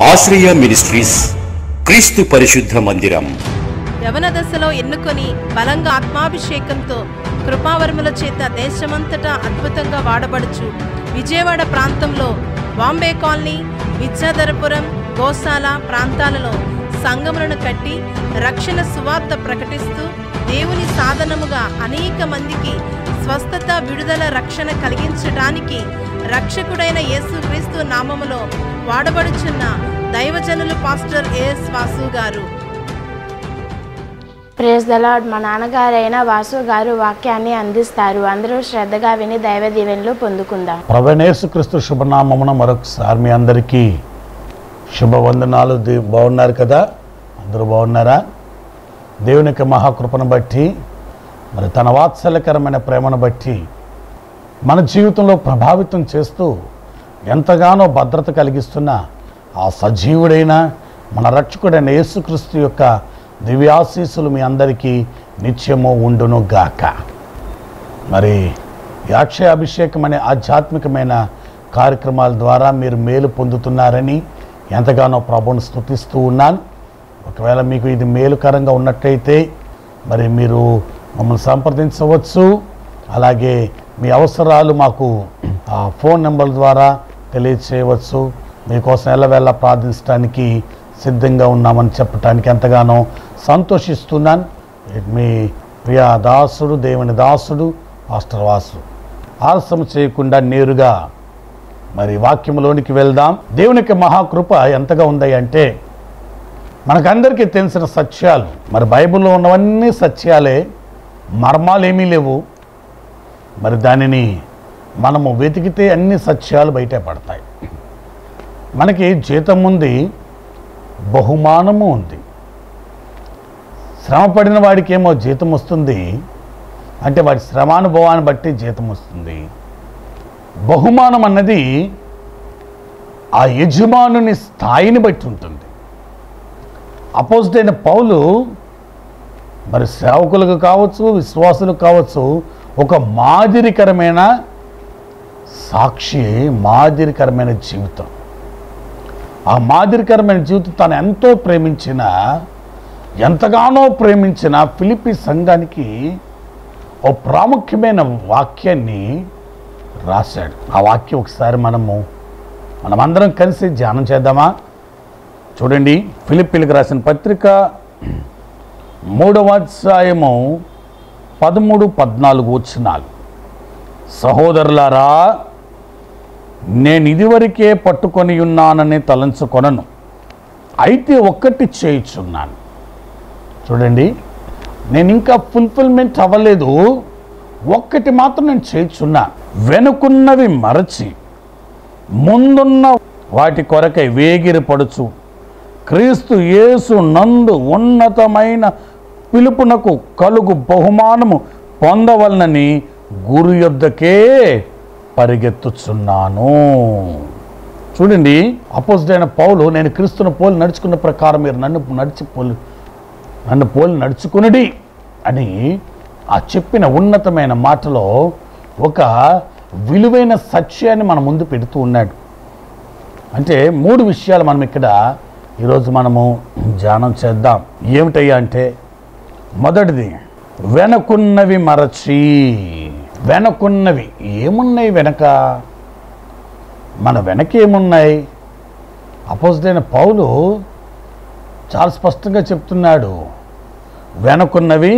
ఆశ్రయ మినిస్ట్రీస్ క్రీస్తు పరిశుద్ధ మందిరం యవన దశలో ఎన్నుకొని బలంగా ఆత్మాభిషేకంతో కృపావరముల చేత దేశమంతటా అద్భుతంగా వాడబడుచు విజయవాడ ప్రాంతంలో బాంబే కాలనీ విద్యాధరపురం గోశాల ప్రాంతాలలో సంఘములను కట్టి రక్షణ సువార్త ప్రకటిస్తూ దేవుని సాధనముగా అనేక మందికి స్వస్థత విడుదల రక్షణ కలిగించడానికి రక్షకుడైన యేసుక్రీస్తు నామములో వాడబడుచున్న దైవజనులు పాస్టర్ ఏఎస్ వాసు గారు ప్రేస్ ద లార్డ్ మా నాన్నగారైన వాసు గారు వాక్యాన్ని అందిస్తారు అందరూ శ్రద్ధగా విని దైవ దీవెనలు పొందుకుందాం ప్రభనేసుక్రీస్తు శుభనామమున మరొకసారి మీ అందరికీ శుభవందనాలు దే బాగున్నారు కదా అందరూ బాగున్నారా దేవుని యొక్క మహాకృపను బట్టి మరి తన వాత్సల్యకరమైన ప్రేమను బట్టి మన జీవితంలో ప్రభావితం చేస్తూ ఎంతగానో భద్రత కలిగిస్తున్న ఆ సజీవుడైన మన రక్షకుడైన యేసుక్రీస్తు యొక్క దివ్యాశీస్సులు మీ అందరికీ నిత్యము ఉండును గాక మరి ఈ అక్షయ అభిషేకం అనే ఆధ్యాత్మికమైన కార్యక్రమాల ద్వారా మీరు మేలు పొందుతున్నారని ఎంతగానో ప్రభువును స్తుతిస్తూ ఉన్నాను ఒకవేళ మీకు ఇది మేలుకరంగా ఉన్నట్టయితే మరి మీరు మమ్మల్ని సంప్రదించవచ్చు అలాగే మీ అవసరాలు మాకు ఆ ఫోన్ నెంబర్ ద్వారా తెలియచేయవచ్చు మీకోసం ఎల్లవెల్ల ప్రార్థించడానికి సిద్ధంగా ఉన్నామని చెప్పడానికి ఎంతగానో సంతోషిస్తున్నాను మీ ప్రియ దాసుడు దేవుని దాసుడు పాస్టర్ వాసు ఆలస్యం చేయకుండా నేరుగా మరి వాక్యంలోనికి వెళ్దాం దేవుని యొక్క మహాకృప ఎంతగా ఉంది అంటే మనకందరికీ తెలిసిన సత్యాలు మరి బైబిల్లో ఉన్నవన్నీ సత్యాలే మర్మాలు ఏమీ లేవు మరి దానిని మనము వెతికితే అన్ని సత్యాలు బయటే పడతాయి మనకి జీతం ఉంది బహుమానము ఉంది శ్రమ పడిన వాడికి ఏమో జీతం వస్తుంది అంటే వాడి శ్రమానుభవాన్ని బట్టి జీతం వస్తుంది బహుమానం అన్నది ఆ యజమానుని స్థాయిని బట్టి ఉంటుంది అపోజిట్ అయిన పౌలు మరి సేవకులకు కావచ్చు విశ్వాసులకు కావచ్చు ఒక మాదిరికరమైన సాక్షి మాదిరికరమైన జీవితం ఆ మాదిరికరమైన జీవితం తను ఎంతో ప్రేమించిన ఎంతగానో ప్రేమించిన ఫిలిపి సంఘానికి ఓ ప్రాముఖ్యమైన వాక్యాన్ని రాశాడు ఆ వాక్యం ఒకసారి మనము మనమందరం కలిసి ధ్యానం చేద్దామా చూడండి ఫిలిప్పీలకు రాసిన పత్రిక మూడవ అధ్యాయము పదమూడు పద్నాలుగు వచ్చినాలు సహోదరులారా నేను ఇదివరకే పట్టుకొని ఉన్నానని తలంచుకొనను అయితే ఒక్కటి చేయుచున్నాను చూడండి నేను ఇంకా ఫుల్ఫిల్మెంట్ అవ్వలేదు ఒక్కటి మాత్రం నేను చేయుచున్నా వెనుకున్నవి మరచి ముందున్న వాటి కొరకై వేగిరి పడుచు క్రీస్తు యేసు నందు ఉన్నతమైన పిలుపునకు కలుగు బహుమానము పొందవలనని గురు యొద్దకే పరిగెత్తుచున్నాను చూడండి అపోజిట్ అయిన పౌలు నేను క్రీస్తును పోలి నడుచుకున్న ప్రకారం మీరు నన్ను నడిచి పోలి నన్ను పోలి నడుచుకునుడి అని ఆ చెప్పిన ఉన్నతమైన మాటలో ఒక విలువైన సత్యాన్ని మన ముందు పెడుతూ ఉన్నాడు అంటే మూడు విషయాలు మనం ఇక్కడ ఈరోజు మనము ధ్యానం చేద్దాం ఏమిటయ్యా అంటే మొదటిది వెనకున్నవి మరచి వెనకున్నవి ఏమున్నాయి వెనక మన వెనక ఏమున్నాయి అపోజిట్ అయిన పౌలు చాలా స్పష్టంగా చెప్తున్నాడు వెనకున్నవి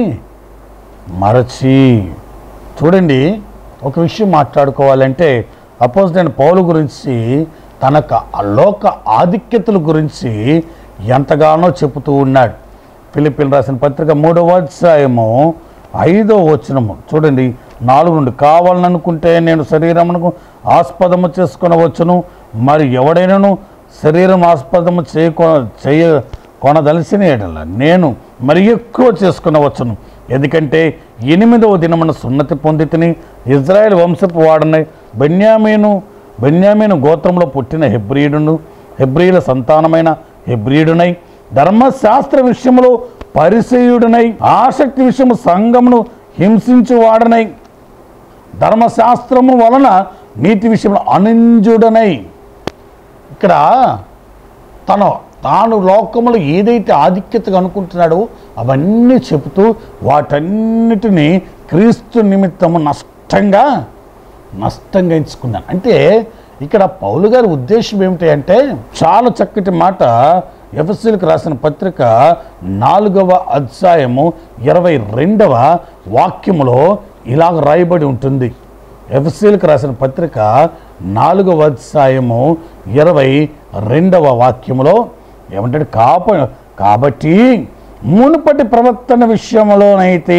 మరచి చూడండి ఒక విషయం మాట్లాడుకోవాలంటే అపోజిట్ అయిన పౌలు గురించి తనకు ఆ లోక ఆధిక్యతల గురించి ఎంతగానో చెబుతూ ఉన్నాడు ఫిలిపిన్ రాసిన పత్రిక మూడవ అధ్యాయము ఐదో వచనము చూడండి నాలుగు నుండి కావాలనుకుంటే నేను శరీరమునకు ఆస్పదము చేసుకొనవచ్చును మరి ఎవడైనాను శరీరం ఆస్పదము చేయకొ చేయ కొనదలిసిన ఎడల నేను మరి ఎక్కువ చేసుకునవచ్చును ఎందుకంటే ఎనిమిదవ దినమున సున్నతి పొంది తిని ఇజ్రాయెల్ వంశపు వాడని బెన్యామీను బెన్యామీను గోత్రంలో పుట్టిన హెబ్రియుడును హెబ్రియుల సంతానమైన హెబ్రియుడునై ధర్మశాస్త్ర విషయంలో పరిచయుడునై ఆసక్తి విషయము సంఘమును హింసించు వాడనై ధర్మశాస్త్రము వలన నీతి విషయంలో అనింజుడనై ఇక్కడ తన తాను లోకములో ఏదైతే ఆధిక్యతగా అనుకుంటున్నాడో అవన్నీ చెబుతూ వాటన్నిటినీ క్రీస్తు నిమిత్తము నష్టంగా నష్టంగా ఎంచుకున్నాను అంటే ఇక్కడ పౌలు గారి ఉద్దేశం ఏమిటి అంటే చాలా చక్కటి మాట ఎఫ్ఎస్సీలకు రాసిన పత్రిక నాలుగవ అధ్యాయము ఇరవై రెండవ వాక్యములో ఇలాగ రాయబడి ఉంటుంది ఎఫ్ఎస్సీలకు రాసిన పత్రిక నాలుగవ అధ్యాయము ఇరవై రెండవ వాక్యములో ఏమంటాడు కాప కాబట్టి మునుపటి ప్రవర్తన విషయంలోనైతే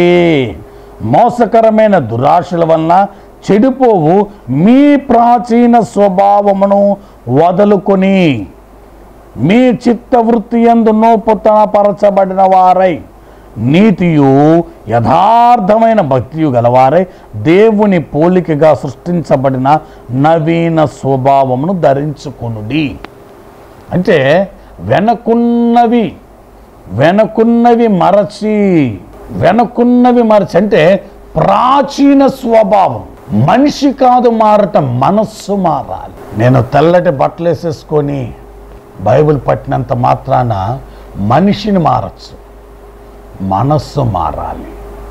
మోసకరమైన దురాశల వలన చెడిపోవు మీ ప్రాచీన స్వభావమును వదులుకొని మీ చిత్తవృత్తి ఎందు నూపుతనపరచబడిన వారై నీతియు యథార్థమైన భక్తియు గలవారై దేవుని పోలికగా సృష్టించబడిన నవీన స్వభావమును ధరించుకొనుడి అంటే వెనకున్నవి వెనకున్నవి మరచి వెనకున్నవి మరచి అంటే ప్రాచీన స్వభావం మనిషి కాదు మారటం మనస్సు మారాలి నేను తెల్లటి బట్టలు వేసేసుకొని బైబిల్ పట్టినంత మాత్రాన మనిషిని మారచ్చు మనస్సు మారాలి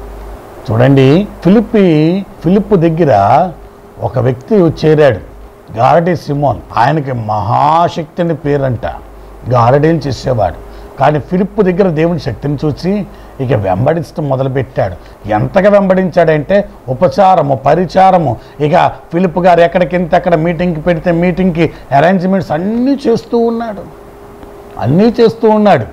చూడండి ఫిలిప్పి ఫిలిప్ దగ్గర ఒక వ్యక్తి చేరాడు గారడీ సిమోన్ ఆయనకి మహాశక్తిని పేరంట గారడీలు చేసేవాడు కానీ ఫిలిప్ దగ్గర దేవుని శక్తిని చూసి ఇక వెంబడించడం మొదలుపెట్టాడు ఎంతగా వెంబడించాడంటే ఉపచారము పరిచారము ఇక ఫిలిప్ గారు ఎక్కడికింత అక్కడ మీటింగ్కి పెడితే మీటింగ్కి అరేంజ్మెంట్స్ అన్నీ చేస్తూ ఉన్నాడు అన్నీ చేస్తూ ఉన్నాడు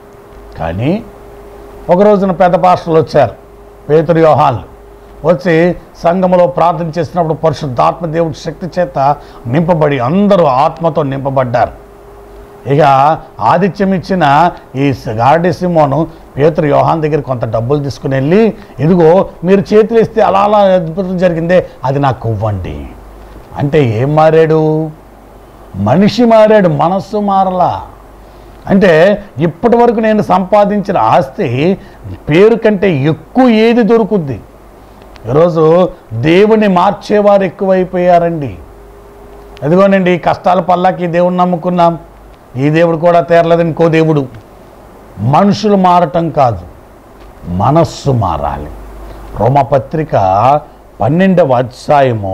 కానీ ఒక రోజున పెద్ద పాస్టర్లు వచ్చారు పేతురు యోహాన్లు వచ్చి సంఘములో ప్రార్థన చేసినప్పుడు పరిశుద్ధాత్మ దేవుడి శక్తి చేత నింపబడి అందరూ ఆత్మతో నింపబడ్డారు ఇక ఆతిథ్యం ఇచ్చిన ఈ గార్డీ సిమోను పేతురు యోహాన్ దగ్గర కొంత డబ్బులు తీసుకుని వెళ్ళి ఇదిగో మీరు చేతులు ఇస్తే అలా అలా అద్భుతం జరిగిందే అది నాకు ఇవ్వండి అంటే ఏం మారాడు మనిషి మారాడు మనస్సు మారలా అంటే ఇప్పటి వరకు నేను సంపాదించిన ఆస్తి పేరు కంటే ఎక్కువ ఏది దొరుకుద్ది ఈరోజు దేవుని మార్చేవారు ఎక్కువైపోయారండి అదిగోనండి ఈ కష్టాల పల్లాకి ఈ దేవుని నమ్ముకున్నాం ఈ దేవుడు కూడా తేరలేదు ఇంకో దేవుడు మనుషులు మారటం కాదు మనస్సు మారాలి రోమపత్రిక పన్నెండవ అధ్యాయము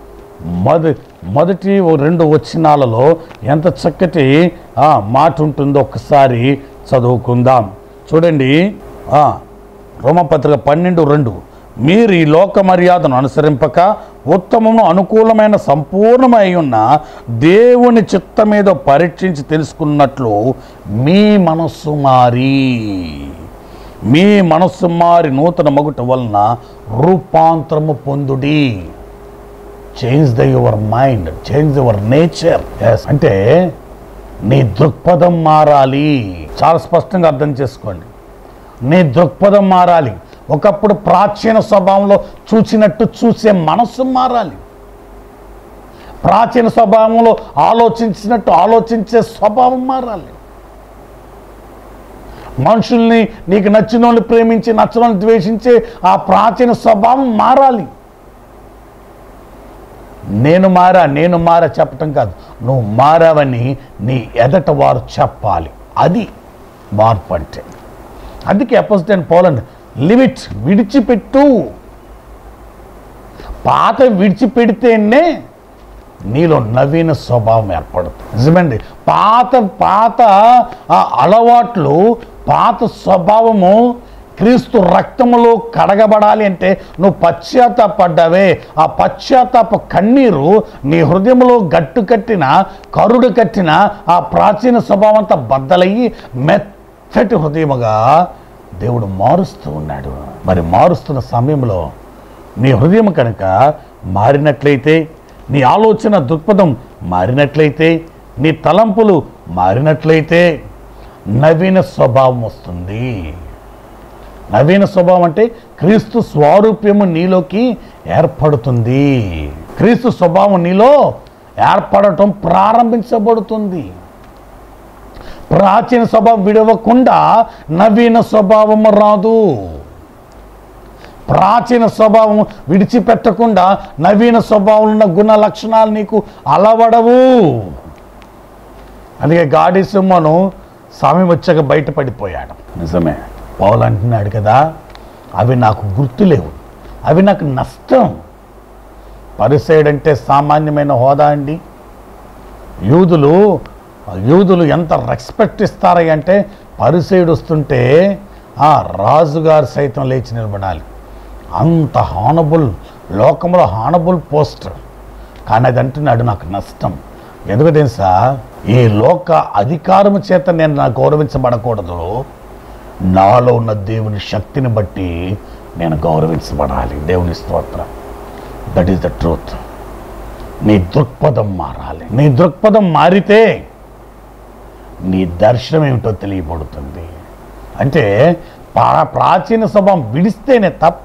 మొద మొదటి ఓ రెండు వచనాలలో ఎంత చక్కటి ఆ, మాట ఉంటుందో ఒకసారి చదువుకుందాం చూడండి ఆ, రోమపత్రిక పన్నెండు రెండు మీరు ఈ లోక మర్యాదను అనుసరింపక ఉత్తమము అనుకూలమైన సంపూర్ణమై ఉన్న దేవుని చిత్తమేదో పరీక్షించి తెలుసుకున్నట్లు మీ మనస్సు మారి మీ మనస్సు మారి నూతన మగుట వలన రూపాంతరము పొందుడి change the your mind change your nature అంటే నీ దృక్పథం మారాలి చాలా స్పష్టంగా అర్థం చేసుకోండి నీ దృక్పథం మారాలి ఒకప్పుడు ప్రాచీన స్వభావంలో చూసినట్టు చూసే మనస్సు మారాలి ప్రాచీన స్వభావంలో ఆలోచించినట్టు ఆలోచించే స్వభావం మారాలి మనుషుల్ని నీకు నచ్చిన వాళ్ళు ప్రేమించి నచ్చిన వాళ్ళని ద్వేషించే ఆ ప్రాచీన స్వభావం మారాలి నేను మారా నేను మారా చెప్పటం కాదు నువ్వు మారావని నీ ఎదట వారు చెప్పాలి అది మార్పు అంటే అందుకే అపోజిట్ పోలండ్ లిమిట్ విడిచిపెట్టు పాత విడిచిపెడితేనే నీలో నవీన స్వభావం ఏర్పడుతుంది నిజమండి పాత పాత ఆ, అలవాట్లు పాత స్వభావము క్రీస్తు రక్తములో కడగబడాలి అంటే నువ్వు పశ్చాత్తాపడ్డావే ఆ పశ్చాత్తాప కన్నీరు నీ హృదయంలో గట్టు కట్టిన కరుడు కట్టిన ఆ ప్రాచీన స్వభావం అంతా బద్దలయ్యి మెత్తటి హృదయముగా దేవుడు మారుస్తూ ఉన్నాడు మరి మారుస్తున్న సమయంలో నీ హృదయం కనుక మారినట్లయితే నీ ఆలోచన దృక్పథం మారినట్లయితే నీ తలంపులు మారినట్లయితే నవీన స్వభావం వస్తుంది నవీన స్వభావం అంటే క్రీస్తు స్వారూప్యము నీలోకి ఏర్పడుతుంది క్రీస్తు స్వభావం నీలో ఏర్పడటం ప్రారంభించబడుతుంది ప్రాచీన స్వభావం విడవకుండా నవీన స్వభావం రాదు ప్రాచీన స్వభావం విడిచిపెట్టకుండా నవీన స్వభావం ఉన్న గుణ లక్షణాలు నీకు అలవడవు అందుకే గాడి సింహను సమయం వచ్చాక బయటపడిపోయాడు నిజమే పౌలు అంటున్నాడు కదా అవి నాకు గుర్తులేవు అవి నాకు నష్టం పరిసేయుడంటే సామాన్యమైన హోదా అండి యూదులు యూదులు ఎంత రెస్పెక్ట్ ఇస్తారై అంటే పరిసేయుడు వస్తుంటే ఆ రాజుగారు సైతం లేచి నిలబడాలి అంత హానబుల్ లోకంలో హానబుల్ పోస్ట్ కానీ అది అంటున్నాడు నాకు నష్టం ఎందుకు తెలుసా ఈ లోక అధికారము చేత నేను నా గౌరవించబడకూడదు నాలో ఉన్న దేవుని శక్తిని బట్టి నేను గౌరవించబడాలి దేవుని స్తోత్రం దట్ ఈస్ ద ట్రూత్ నీ దృక్పథం మారాలి నీ దృక్పథం మారితే నీ దర్శనం ఏమిటో తెలియబడుతుంది అంటే పా- ప్రాచీన స్వభావం విడిస్తేనే తప్ప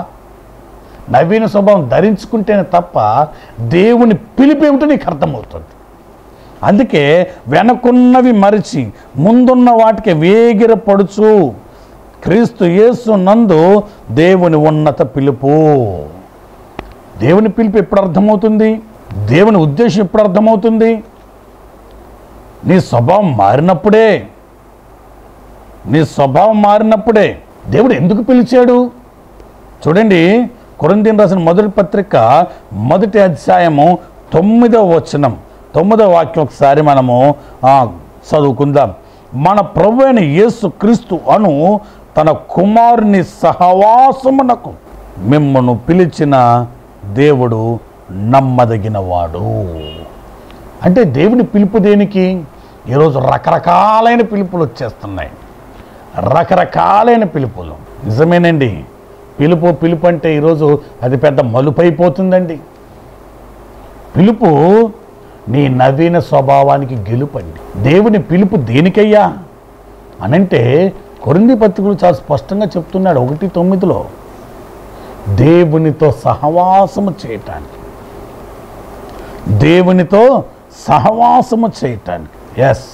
నవీన స్వభావం ధరించుకుంటేనే తప్ప దేవుని పిలిపేమిటో నీకు అర్థమవుతుంది అందుకే వెనకున్నవి మరిచి ముందున్న వాటికి వేగిర పడుచు క్రీస్తు యేసు నందు దేవుని ఉన్నత పిలుపు దేవుని పిలుపు ఎప్పుడు అర్థమవుతుంది దేవుని ఉద్దేశం ఎప్పుడు అర్థమవుతుంది నీ స్వభావం మారినప్పుడే నీ స్వభావం మారినప్పుడే దేవుడు ఎందుకు పిలిచాడు చూడండి కొరిందీన్ రాసిన మొదటి పత్రిక మొదటి అధ్యాయము తొమ్మిదవ వచనం తొమ్మిదవ వాక్యం ఒకసారి మనము ఆ, చదువుకుందాం మన ప్రభు అయిన యేసు క్రీస్తు అను తన కుమారుని సహవాసమునకు మిమ్మను పిలిచిన దేవుడు నమ్మదగినవాడు అంటే దేవుని పిలుపు దేనికి ఈరోజు రకరకాలైన పిలుపులు వచ్చేస్తున్నాయి రకరకాలైన పిలుపులు నిజమేనండి పిలుపు పిలుపు అంటే ఈరోజు అది పెద్ద మలుపైపోతుందండి పిలుపు నీ నవీన స్వభావానికి గెలుపండి దేవుని పిలుపు దేనికయ్యా అనంటే కొరింది పత్రికలు చాలా స్పష్టంగా చెప్తున్నాడు ఒకటి తొమ్మిదిలో దేవునితో సహవాసము చేయటానికి దేవునితో సహవాసము చేయటానికి ఎస్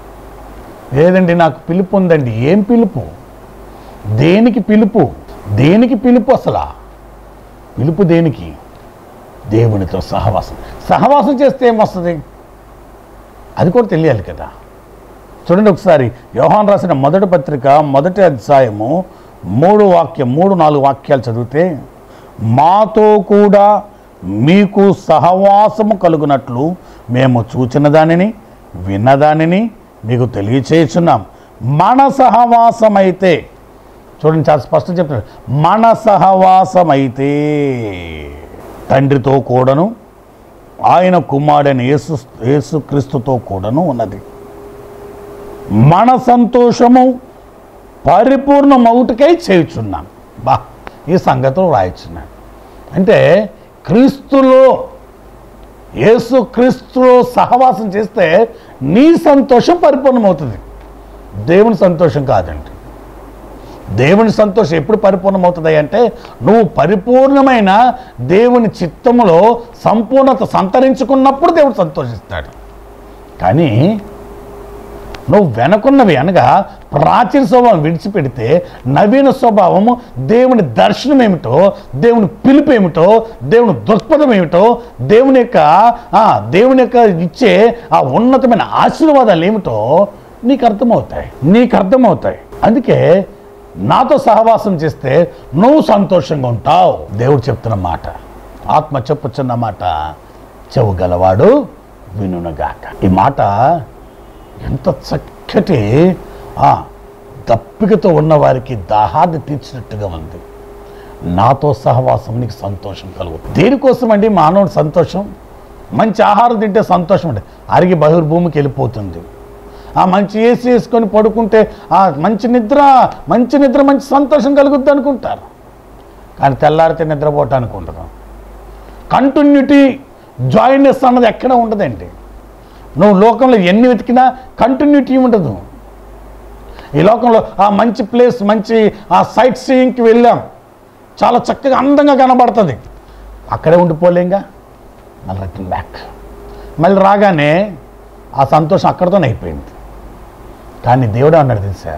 లేదండి నాకు పిలుపు ఉందండి ఏం పిలుపు దేనికి పిలుపు దేనికి పిలుపు అసలు పిలుపు దేనికి దేవునితో సహవాసం సహవాసం చేస్తే ఏమొస్తుంది అది కూడా తెలియాలి కదా చూడండి ఒకసారి యోహాన్ రాసిన మొదటి పత్రిక మొదటి అధ్యాయము మూడు వాక్యం మూడు నాలుగు వాక్యాలు చదివితే మాతో కూడా మీకు సహవాసము కలుగునట్లు మేము చూచిన దానిని విన్నదానిని మీకు తెలియచేయుచున్నాం మన సహవాసమైతే చూడండి చాలా స్పష్టం చెప్తున్నాడు మన సహవాసమైతే తండ్రితో కూడాను ఆయన కుమారుడైన యేసు యేసుక్రీస్తుతో కూడాను ఉన్నది మన సంతోషము పరిపూర్ణమౌటికై చేయుచున్నాం బా ఈ సంగతులు రాయచున్నాను అంటే క్రీస్తులో యేసు క్రీస్తులో సహవాసం చేస్తే నీ సంతోషం పరిపూర్ణమవుతుంది దేవుని సంతోషం కాదండి దేవుని సంతోషం ఎప్పుడు పరిపూర్ణమవుతుంది అంటే నువ్వు పరిపూర్ణమైన దేవుని చిత్తములో సంపూర్ణత సంతరించుకున్నప్పుడు దేవుడు సంతోషిస్తాడు కానీ నువ్వు వెనకున్నవి అనగా ప్రాచీన స్వభావం విడిచిపెడితే నవీన స్వభావము దేవుని దర్శనం ఏమిటో దేవుని పిలుపు ఏమిటో దేవుని దృక్పథం ఏమిటో దేవుని యొక్క ఆ, దేవుని యొక్క ఇచ్చే ఆ ఉన్నతమైన ఆశీర్వాదాలు ఏమిటో నీకు అర్థమవుతాయి నీకు అర్థమవుతాయి అందుకే నాతో సహవాసం చేస్తే నువ్వు సంతోషంగా ఉంటావు దేవుడు చెప్తున్న మాట ఆత్మ చెప్పుచున్న మాట చెవు గలవాడు వినునగాక ఈ మాట ఎంత చక్కటి ఆ దప్పికతో ఉన్న వారికి దాహాన్ని తీర్చినట్టుగా ఉంది నాతో సహవాసం నీకు సంతోషం కలుగు దేనికోసం అండి మానవుడి సంతోషం మంచి ఆహారం తింటే సంతోషం అండి అరిగి బహిర్భూమికి వెళ్ళిపోతుంది ఆ మంచి ఏసీ వేసుకొని పడుకుంటే ఆ మంచి నిద్ర మంచి నిద్ర మంచి సంతోషం కలుగుద్ది అనుకుంటారు కానీ తెల్లారితే నిద్రపోవటానికి ఉండదు కంటిన్యూటీ జాయినెస్ అన్నది ఎక్కడ ఉండదండి నువ్వు లోకంలో ఎన్ని వెతికినా కంటిన్యూటీ ఉండదు ఈ లోకంలో ఆ మంచి ప్లేస్ మంచి ఆ సైట్ సీయింగ్కి వెళ్ళాం చాలా చక్కగా అందంగా కనబడుతుంది అక్కడే ఉండిపోలేంగా మళ్ళీ రిటర్న్ బ్యాక్ మళ్ళీ రాగానే ఆ సంతోషం అక్కడితోనే అయిపోయింది కానీ దేవుడు అన్నాడు తెలుసా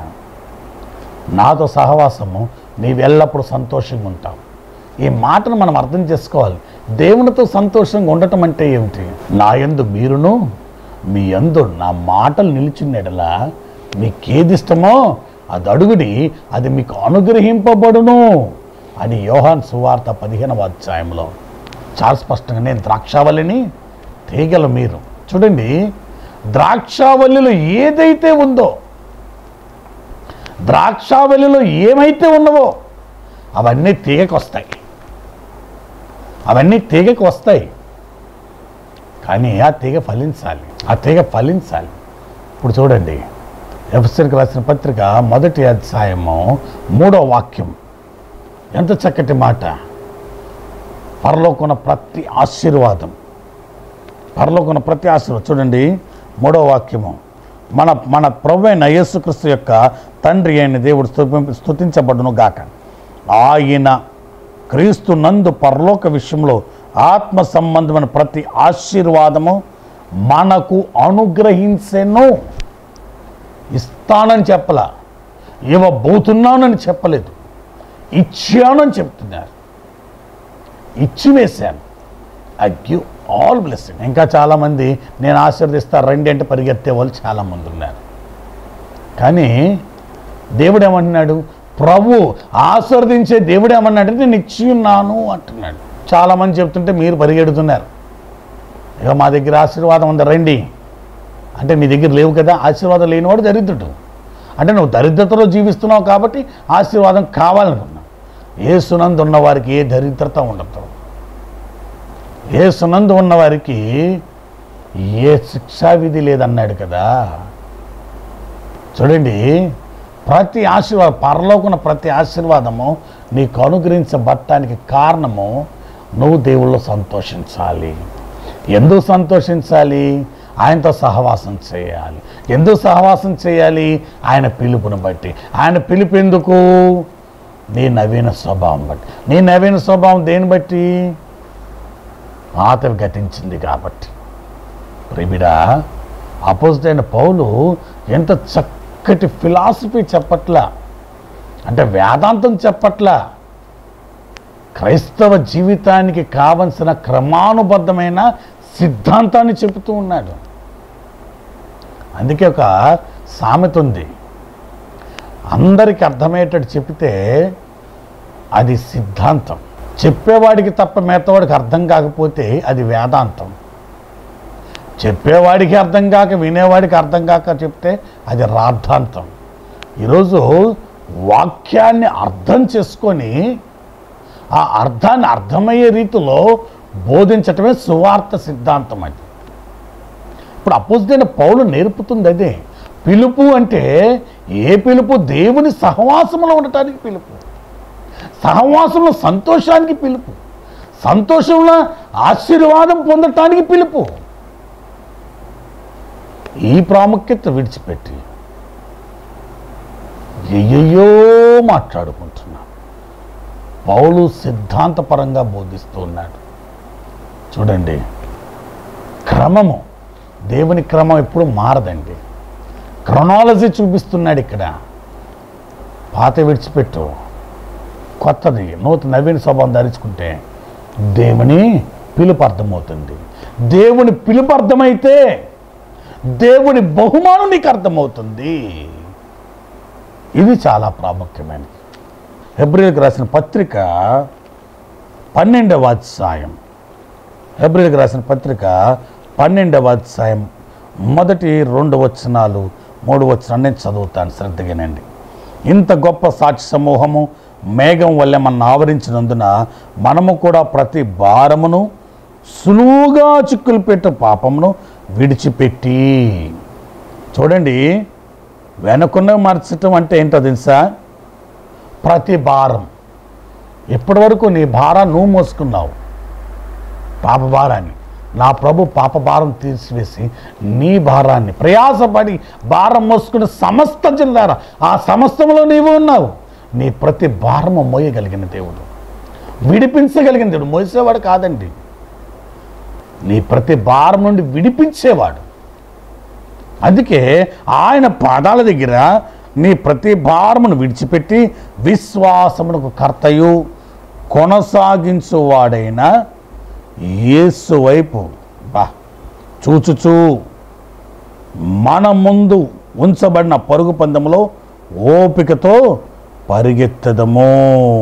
నాతో సహవాసము నీవు ఎల్లప్పుడూ సంతోషంగా ఉంటావు ఈ మాటను మనం అర్థం చేసుకోవాలి దేవునితో సంతోషంగా ఉండటం అంటే ఏమిటి నా యందు మీరును మీ అందు నా మాటలు నిలిచినడలా మీకేది ఇష్టమో అది అడుగుడి అది మీకు అనుగ్రహింపబడును అని యోహాన్ సువార్త పదిహేనవ అధ్యాయంలో చాలా స్పష్టంగా నేను ద్రాక్షావల్లిని తీగలు మీరు చూడండి ద్రాక్షావల్లిలో ఏదైతే ఉందో ద్రాక్షావల్లిలో ఏమైతే ఉన్నవో అవన్నీ తీగకు వస్తాయి అవన్నీ తీగకు వస్తాయి కానీ ఆ తీగ ఫలించాలి ఆ తీగ ఫలించాలి ఇప్పుడు చూడండి ఎఫ్ఎస్సీకి రాసిన పత్రిక మొదటి అధ్యాయము మూడో వాక్యం ఎంత చక్కటి మాట పరలోకున్న ప్రతి ఆశీర్వాదం పరలోకున్న ప్రతి ఆశీర్వాదం చూడండి మూడో వాక్యము మన మన ప్రభు అయిన యేసుక్రీస్తు యొక్క తండ్రి అయిన దేవుడు స్తుతి స్తుతించబడును గాక ఆయన క్రీస్తు నందు పరలోక విషయంలో ఆత్మ సంబంధమైన ప్రతి ఆశీర్వాదము మనకు అనుగ్రహించెను ఇస్తానని చెప్పలా ఇవ్వబోతున్నానని చెప్పలేదు ఇచ్చానని చెప్తున్నారు ఇచ్చి వేశాను ఐ గివ్ ఆల్ బ్లెస్సింగ్ ఇంకా చాలామంది నేను ఆశీర్దిస్తా రండి అంటే పరిగెత్తే వాళ్ళు చాలామంది ఉన్నారు కానీ దేవుడు ఏమంటున్నాడు ప్రభు ఆశీర్వదించే దేవుడు ఏమన్నాడంటే నేను ఇచ్చి ఉన్నాను అంటున్నాడు చాలామంది చెప్తుంటే మీరు పరిగెడుతున్నారు ఇక మా దగ్గర ఆశీర్వాదం ఉంది రండి అంటే నీ దగ్గర లేవు కదా ఆశీర్వాదం లేనివాడు దరిద్రుడు అంటే నువ్వు దరిద్రతలో జీవిస్తున్నావు కాబట్టి ఆశీర్వాదం కావాలనుకున్నావు ఏ సునందు ఉన్నవారికి ఏ దరిద్రత ఉండదు ఏ సునందు ఉన్నవారికి ఏ శిక్షా విధి లేదన్నాడు కదా చూడండి ప్రతి ఆశీర్వాదం పరలోకున్న ప్రతి ఆశీర్వాదము నీకు అనుగ్రహించబడటానికి కారణము నువ్వు దేవుళ్ళు సంతోషించాలి ఎందుకు సంతోషించాలి ఆయనతో సహవాసం చేయాలి ఎందుకు సహవాసం చేయాలి ఆయన పిలుపుని బట్టి ఆయన పిలుపు ఎందుకు నీ నవీన స్వభావం బట్టి నీ నవీన స్వభావం దేని బట్టి పాత గతించింది కాబట్టి ప్రేమిడా అపోజిట్ అయిన పౌలు ఎంత చక్కటి ఫిలాసఫీ చెప్పట్లా అంటే వేదాంతం చెప్పట్లా క్రైస్తవ జీవితానికి కావలసిన క్రమానుబద్ధమైన సిద్ధాంతాన్ని చెబుతూ ఉన్నాడు అందుకే ఒక సామెత ఉంది అందరికి అర్థమయ్యేటట్టు చెప్తే అది సిద్ధాంతం చెప్పేవాడికి తప్ప మిగతావాడికి అర్థం కాకపోతే అది వేదాంతం చెప్పేవాడికి అర్థం కాక వినేవాడికి అర్థం కాక చెప్తే అది రాద్ధాంతం ఈరోజు వాక్యాన్ని అర్థం చేసుకొని ఆ అర్థాన్ని అర్థమయ్యే రీతిలో బోధించటమే సువార్త సిద్ధాంతం అది ఇప్పుడు అపోజిట్ పౌలు నేర్పుతుంది అదే పిలుపు అంటే ఏ పిలుపు దేవుని సహవాసంలో ఉండటానికి పిలుపు సహవాసంలో సంతోషానికి పిలుపు సంతోషంలో ఆశీర్వాదం పొందటానికి పిలుపు ఈ ప్రాముఖ్యత విడిచిపెట్టి ఎయ్యో మాట్లాడుకుంటున్నా పౌలు సిద్ధాంతపరంగా బోధిస్తూ ఉన్నాడు చూడండి క్రమము దేవుని క్రమం ఎప్పుడు మారదండి క్రొనాలజీ చూపిస్తున్నాడు ఇక్కడ పాత విడిచిపెట్టు కొత్తది నూతన నవీన స్వభావం ధరించుకుంటే దేవుని పిలుపు అర్థమవుతుంది దేవుని పిలుపు అర్థమైతే దేవుని బహుమానం నీకు అర్థమవుతుంది ఇది చాలా ప్రాముఖ్యమైనది హెబ్రిల్కి రాసిన పత్రిక పన్నెండవ అధ్యాయం హెబ్రిల్కి రాసిన పత్రిక పన్నెండవ అధ్యాయం మొదటి రెండు వచనాలు మూడు వచనాలు నేను చదువుతాను శ్రద్ధగానండి ఇంత గొప్ప సాక్షి సమూహము మేఘం వల్లే మన ఆవరించినందున మనము కూడా ప్రతి భారమును సులువుగా చిక్కులు పెట్టు పాపమును విడిచిపెట్టి చూడండి వెనకున్న మార్చటం అంటే ఏంటో తెలుసా ప్రతి భారం ఇప్పటి వరకు నీ భారం నువ్వు మోసుకున్నావు పాప భారాన్ని నా ప్రభు పాప భారం తీసివేసి నీ భారాన్ని ప్రయాసపడి భారం మోసుకున్న సమస్త జిల్లారా ఆ సమస్తంలో నీవు ఉన్నావు నీ ప్రతి భారము మోయగలిగిన దేవుడు విడిపించగలిగిన దేవుడు మోసేవాడు కాదండి నీ ప్రతి భారం నుండి విడిపించేవాడు అందుకే ఆయన పాదాల దగ్గర నీ ప్రతి భారమును విడిచిపెట్టి విశ్వాసమునకు కర్తయు కొనసాగించువాడైన యేసు వైపు బా చూచుచూ మన ముందు ఉంచబడిన పరుగు పందెంలో ఓపికతో పరిగెత్తదము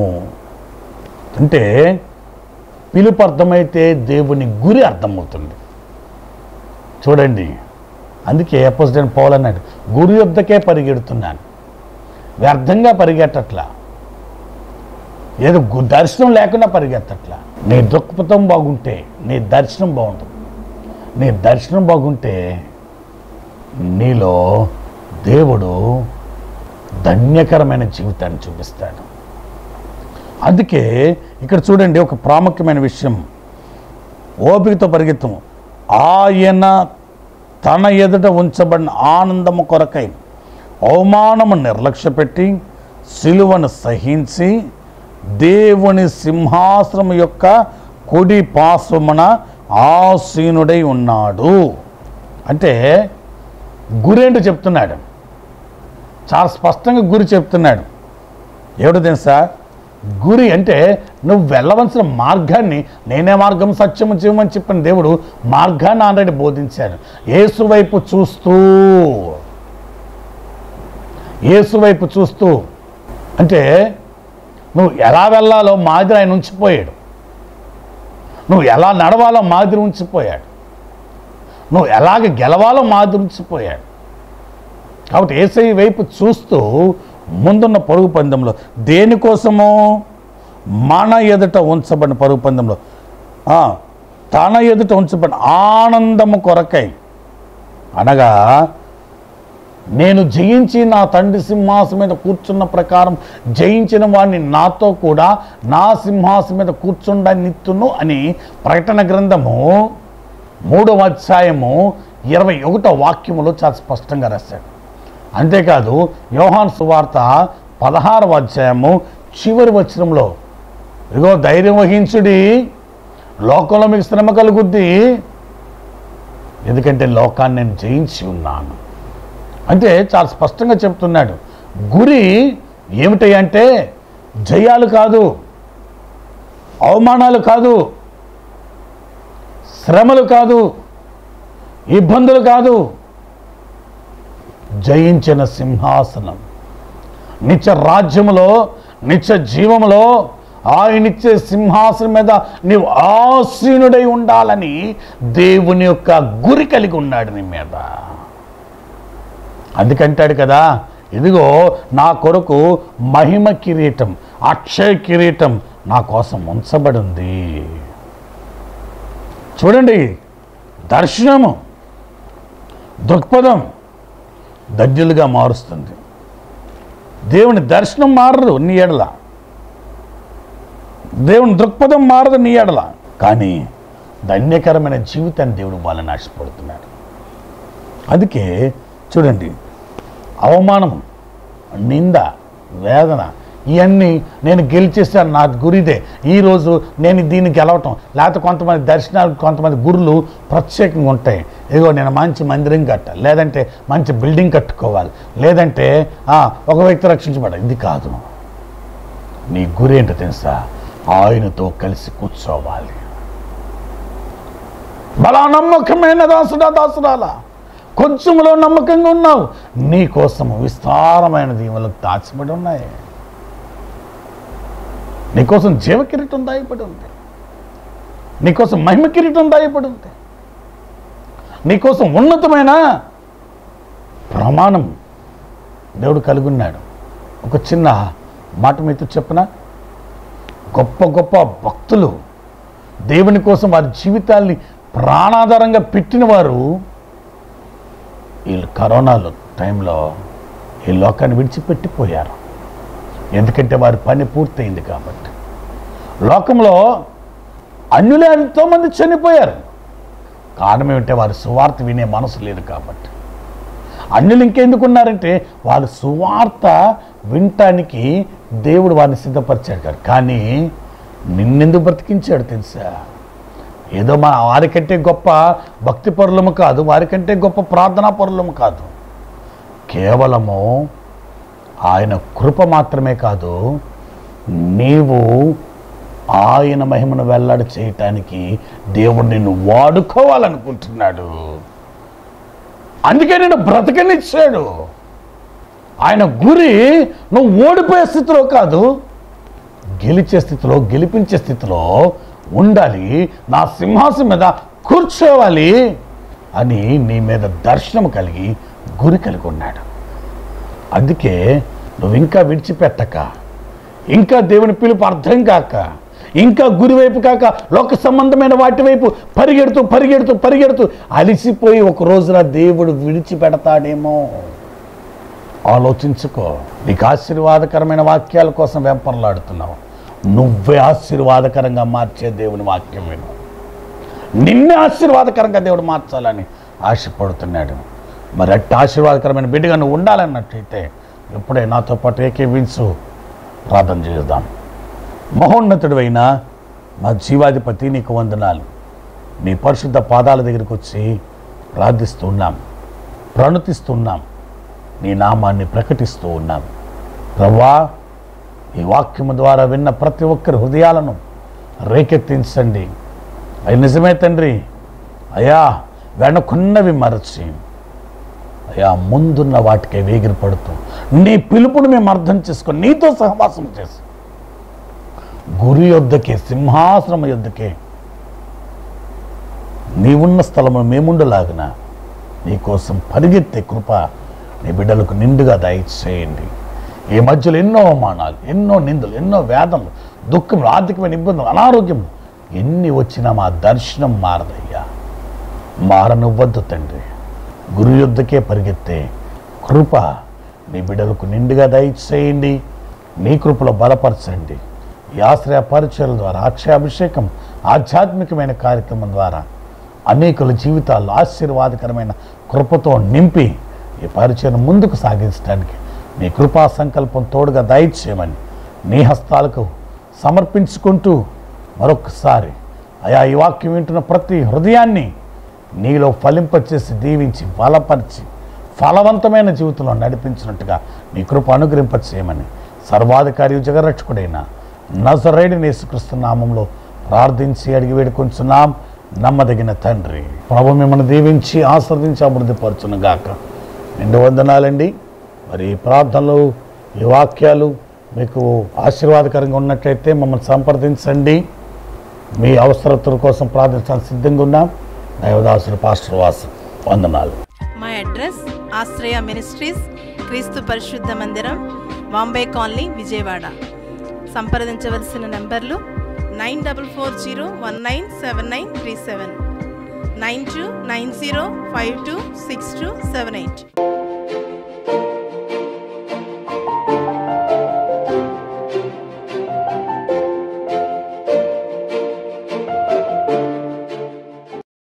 అంటే పిలుపు అర్థమైతే దేవుని గురి అర్థమవుతుంది చూడండి అందుకే అపోజిడెంట్ పౌల్ అన్నాడు గురి యొద్దకే పరిగెడుతున్నాను వ్యర్థంగా పరిగెట్టట్లా ఏదో గు- దర్శనం లేకుండా పరిగెత్తట్లా నీ దృక్పథం బాగుంటే నీ దర్శనం బాగుంటుంది నీ దర్శనం బాగుంటే నీలో దేవుడు ధన్యకరమైన జీవితాన్ని చూపిస్తాడు అందుకే ఇక్కడ చూడండి ఒక ప్రాముఖ్యమైన విషయం ఓపికతో పరిగెత్తము ఆయన తన ఎదుట ఉంచబడిన ఆనందము కొరకై అవమానము నిర్లక్ష్యపెట్టి సిలువను సహించి దేవుని సింహాసనం యొక్క కుడి పార్శ్వమున ఆసీనుడై ఉన్నాడు అంటే గురేంటో చెప్తున్నాడు చాలా స్పష్టంగా గురి చెప్తున్నాడు ఏమిటో తెలుసా గురి అంటే నువ్వు వెళ్ళవలసిన మార్గాన్ని నేనే మార్గం సత్యము జీవమని చెప్పిన దేవుడు మార్గాన్ని ఆల్రెడీ బోధించాడు యేసు వైపు చూస్తూ యేసు వైపు చూస్తూ అంటే నువ్వు ఎలా వెళ్ళాలో మాదిరి ఆయన ఉంచిపోయాడు నువ్వు ఎలా నడవాలో మాదిరి ఉంచిపోయాడు నువ్వు ఎలాగ గెలవాలో మాదిరి ఉంచిపోయాడు కాబట్టి ఏసై వైపు చూస్తూ ముందున్న పరుగు పందెంలో దేనికోసము మన ఎదుట ఉంచబడిన పరుగు పందెంలో ఆ, తన ఎదుట ఉంచబడిన ఆనందము కొరకై అనగా నేను జయించి నా తండ్రి సింహాసం మీద కూర్చున్న ప్రకారం జయించిన వాడిని నాతో కూడా నా సింహాసం మీద కూర్చుండ నిత్తును అని ప్రకటన గ్రంథము మూడవ అధ్యాయము ఇరవై ఒకటో వాక్యములో చాలా స్పష్టంగా రాశాడు అంతేకాదు యోహాన్ సువార్త పదహారవ అధ్యాయము చివరి వచనంలో ఇదిగో ధైర్యం వహించుడి లోకంలో మీకు శ్రమ కలుగుద్ది ఎందుకంటే లోకాన్ని నేను జయించి ఉన్నాను అంటే చాలా స్పష్టంగా చెప్తున్నాడు గురి ఏమిటి అంటే జయాలు కాదు అవమానాలు కాదు శ్రమలు కాదు ఇబ్బందులు కాదు జయించిన సింహాసనం నిత్య రాజ్యములో నిత్య జీవములో ఆయనిచ్చే సింహాసనం మీద నీవు ఆసీనుడై ఉండాలని దేవుని యొక్క గురి కలిగి ఉన్నాడు నీ మీద అందుకంటాడు కదా ఇదిగో నా కొరకు మహిమ కిరీటం అక్షయ కిరీటం నా కోసం ఉంచబడి ఉంది చూడండి దర్శనము దృక్పథం దడ్యులుగా మారుస్తుంది దేవుని దర్శనం మారదు నీ ఎడల దేవుని దృక్పథం మారదు నీ ఎడల కానీ ధన్యకరమైన జీవితాన్ని దేవుడు వాళ్ళని ఆశపడుతున్నాడు అందుకే చూడండి అవమానం నింద వేదన ఇవన్నీ నేను గెలిచేస్తాను నా గురిదే ఈరోజు నేను దీన్ని గెలవటం లేకపోతే కొంతమంది దర్శనాలు కొంతమంది గురులు ప్రత్యేకంగా ఉంటాయి ఇదిగో నేను మంచి మందిరం కట్ట లేదంటే మంచి బిల్డింగ్ కట్టుకోవాలి లేదంటే ఆ, ఒక వ్యక్తి రక్షించబడాలి ఇది కాదు నీ గురి ఏంటో తెలుసా ఆయనతో కలిసి కూర్చోవాలి బలా నమ్మకమైన దాసుడా దాసురాలా కొంచెంలో నమ్మకంగా ఉన్నావు నీ కోసం విస్తారమైన దీవులకు దాచబడి ఉన్నాయి నీకోసం జీవ కిరీటం దాయపడి ఉంది నీకోసం మహిమ కిరీటం దాయపడి ఉంది నీకోసం ఉన్నతమైన ప్రమాణం దేవుడు కలిగి ఉన్నాడు ఒక చిన్న మాట మీతో చెప్పనా గొప్ప గొప్ప భక్తులు దేవుని కోసం వారి జీవితాల్ని ప్రాణాధారంగా పెట్టిన వారు వీళ్ళు కరోనాలో టైంలో ఈ లోకాన్ని విడిచిపెట్టిపోయారు ఎందుకంటే వారి పని పూర్తయింది కాబట్టి లోకంలో అన్యులే ఎంతోమంది చనిపోయారు కారణం ఏమిటంటే వారి సువార్త వినే మనసు లేదు కాబట్టి అన్యులు ఇంకెందుకు ఉన్నారంటే వారి సువార్త వినటానికి దేవుడు వారిని సిద్ధపరిచాడు కాదు కానీ నిన్నెందుకు బ్రతికించాడు తెలుసా ఏదో మన వారికంటే గొప్ప భక్తి పరులము కాదు వారికంటే గొప్ప ప్రార్థనా పరులము కాదు కేవలము ఆయన కృప మాత్రమే కాదు నీవు ఆయన మహిమను వెల్లడి చేయటానికి దేవుడు నిన్ను వాడుకోవాలనుకుంటున్నాడు అందుకే నేను బ్రతకనిచ్చాడు ఆయన గురి నువ్వు ఓడిపోయే స్థితిలో కాదు గెలిచే స్థితిలో గెలిపించే స్థితిలో ఉండాలి నా సింహాసం మీద కూర్చోవాలి అని నీ మీద దర్శనం కలిగి గురి కలిగి ఉన్నాడు అందుకే నువ్వు ఇంకా విడిచిపెట్టక ఇంకా దేవుని పిలుపు అర్థం కాక ఇంకా గురి వైపు కాక లోక సంబంధమైన వాటి వైపు పరిగెడుతూ పరిగెడుతూ పరిగెడుతూ అలిసిపోయి ఒక రోజున దేవుడు విడిచిపెడతాడేమో ఆలోచించుకో నీకు ఆశీర్వాదకరమైన వాక్యాల కోసం వెంపర్లాడుతున్నావు నువ్వే ఆశీర్వాదకరంగా మార్చే దేవుని వాక్యం విను నిన్నే ఆశీర్వాదకరంగా దేవుడు మార్చాలని ఆశపడుతున్నాడు మరి అట్టి ఆశీర్వాదకరమైన బిడ్డగా నువ్వు ఉండాలన్నట్లయితే ఇప్పుడే నాతో పాటు ఏకీవించు ప్రార్థన చేద్దాం మహోన్నతుడు అయిన మా జీవాధిపతి నీకు వందనాలు నీ పరిశుద్ధ పాదాల దగ్గరికి వచ్చి ప్రార్థిస్తున్నాం ప్రణుతిస్తున్నాం నీ నామాన్ని ప్రకటిస్తూ ఉన్నాం ప్రవ్వా ఈ వాక్యము ద్వారా విన్న ప్రతి ఒక్కరి హృదయాలను రేకెత్తించండి అవి నిజమే తండ్రి అయ్యా వెనకున్నవి మరచి అయ్యా ముందున్న వాటికే వేగిరి పడుతూ నీ పిలుపును మేము అర్థం చేసుకొని నీతో సహవాసం చేసి గురి యొద్దకే సింహాసనం యొద్దకే నీవున్న స్థలము మేముండలాగిన నీకోసం పరిగెత్తే కృప నీ బిడ్డలకు నిండుగా దయచేయండి ఈ మధ్యలో ఎన్నో అవమానాలు ఎన్నో నిందలు ఎన్నో వేదనలు దుఃఖం ఆర్థికమైన ఇబ్బందులు అనారోగ్యం ఎన్ని వచ్చినా మా దర్శనం మారదయ్యా మారనివ్వద్దు తండ్రి గురు యుద్ధకే పరిగెత్తే కృప నీ బిడ్డలకు నిండుగా దయచేయండి నీ కృపలో బలపరచండి ఈ ఆశ్రయ పరిచయాల ద్వారా అక్షయాభిషేకం ఆధ్యాత్మికమైన కార్యక్రమం ద్వారా అనేకుల జీవితాల్లో ఆశీర్వాదకరమైన కృపతో నింపి ఈ పరిచయం ముందుకు సాగించడానికి నీ కృపా సంకల్పం తోడుగా దయచేయమని నీ హస్తాలకు సమర్పించుకుంటూ మరొకసారి అయా ఈ వాక్యం వింటున్న ప్రతి హృదయాన్ని నీలో ఫలింపచేసి దీవించి బలపరిచి ఫలవంతమైన జీవితంలో నడిపించినట్టుగా నీ కృప అనుగ్రహింపచేయమని సర్వాధికారి జగరక్షకుడైన నజరైడి యేసుక్రీస్తు నామంలో ప్రార్థించి అడిగి వేడుకొంచున్నాం నమ్మదగిన తండ్రి ప్రభు మిమ్మల్ని దీవించి ఆస్వాదించి అభివృద్ధిపరచును గాక నిండు వందనాలండి మరి ఈ ప్రార్థనలు ఈ వాక్యాలు మీకు ఆశీర్వాదకరంగా ఉన్నట్లయితే మమ్మల్ని సంప్రదించండి మీ అవసరతల కోసం ప్రార్థించడానికి సిద్ధంగా ఉన్నాం దైవదాసుడు పాస్టర్ వాసు వందనాలు మా అడ్రస్ ఆశ్రయ మినిస్ట్రీస్ క్రీస్తు పరిశుద్ధ మందిరం బాంబే కాలనీ విజయవాడ సంప్రదించవలసిన నంబర్లు nine double four zero one nine seven nine three seven nine two nine zero five two six two seven eight